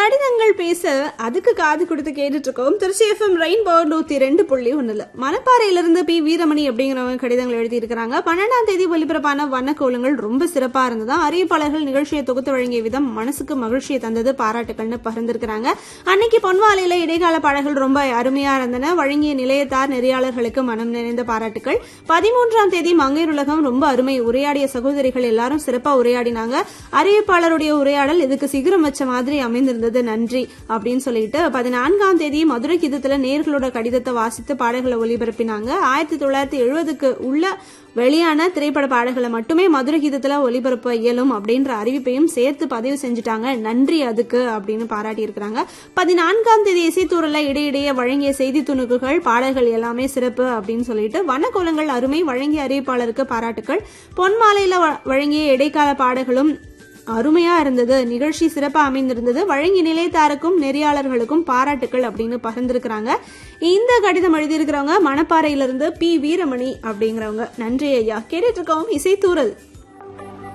கடிதங்கள் பேச அதுக்கு காது கொடுத்து கேட்டுட்டு இருக்கோம் திருச்சி எஃப்எம் ரெயின்போ நூத்தி ரெண்டு புள்ளி ஒண்ணுல மணப்பாறையிலிருந்து பி வீரமணி அப்படிங்கிறவங்க கடிதங்கள் எழுதி இருக்கிறாங்க பன்னெண்டாம் தேதி ஒலிபரப்பான வண்ணக்கோலங்கள் ரொம்ப சிறப்பா இருந்ததா அறிவிப்பாளர்கள் நிகழ்ச்சியை தொகுத்து வழங்கிய விதம் மனசுக்கு மகிழ்ச்சியை தந்தது பாராட்டுக்கள்னு பகிர்ந்திருக்கிறாங்க அன்னைக்கு பொன்வாலையில இடைக்கால பாடல்கள் ரொம்ப அருமையா இருந்தன வழங்கிய நிலையத்தார் நெறியாளர்களுக்கு மனம் நிறைந்த பாராட்டுகள் பதிமூன்றாம் தேதி மங்கையர் உலகம் ரொம்ப அருமை உரையாடிய சகோதரிகள் எல்லாரும் சிறப்பா உரையாடினாங்க அறிவிப்பாளருடைய உரையாடல் இதுக்கு சிகரம் வச்ச மாதிரி அமைந்திருந்தது நன்றி அப்படின்னு சொல்லிட்டு பதினான்காம் தேதி மதுரை கீதத்துல நேர்களோட கடிதத்தை வாசித்து பாடல்களை ஒலிபரப்பினாங்க ஆயிரத்தி தொள்ளாயிரத்தி எழுபதுக்கு உள்ள வெளியான திரைப்பட பாடல்களை மட்டுமே மதுரை கீதத்துல ஒலிபரப்ப இயலும் அப்படின்ற அறிவிப்பையும் சேர்த்து பதிவு செஞ்சுட்டாங்க நன்றி அதுக்கு அப்படின்னு பாராட்டி இருக்கிறாங்க பதினான்காம் தேதி இசைத்தூரல இடையிடையே வழங்கிய செய்தி துணுக்குகள் பாடல்கள் எல்லாமே சிறப்பு அப்படின்னு சொல்லிட்டு வண்ணக்கோலங்கள் அருமை வழங்கிய அறிவிப்பாளருக்கு பாராட்டுக்கள் பொன்மாலையில வ- வழங்கிய இடைக்கால பாடல்களும் அருமையா இருந்தது நிகழ்ச்சி சிறப்பா அமைந்திருந்தது வழங்கி நிலையத்தாருக்கும் நெறியாளர்களுக்கும் பாராட்டுக்கள் அப்படின்னு பகிர்ந்திருக்கிறாங்க இந்த கடிதம் எழுதியிருக்கிறவங்க மணப்பாறையிலிருந்து பி வீரமணி அப்படிங்கிறவங்க நன்றி ஐயா கேட்டுட்டு இருக்கோம் இசைத்தூரல்